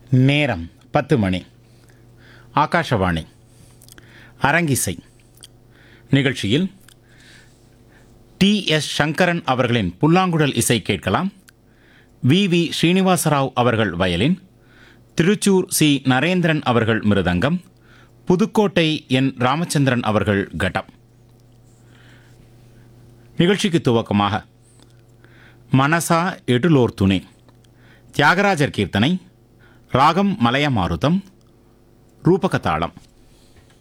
நேரம் பத்து மணி ஆகாஷவாணி அரங்கிசை நிகழ்ச்சியில் டி எஸ் சங்கரன் அவர்களின் புல்லாங்குழல் இசை கேட்கலாம் வி வி ஸ்ரீனிவாசராவ் அவர்கள் வயலின் திருச்சூர் சி நரேந்திரன் அவர்கள் மிருதங்கம் புதுக்கோட்டை என் ராமச்சந்திரன் அவர்கள் கட்டம் நிகழ்ச்சிக்கு துவக்கமாக மனசா எட்டுலோர் துணை தியாகராஜர் கீர்த்தனை ராகம் மலையமாருதம் ரூபகதாளம்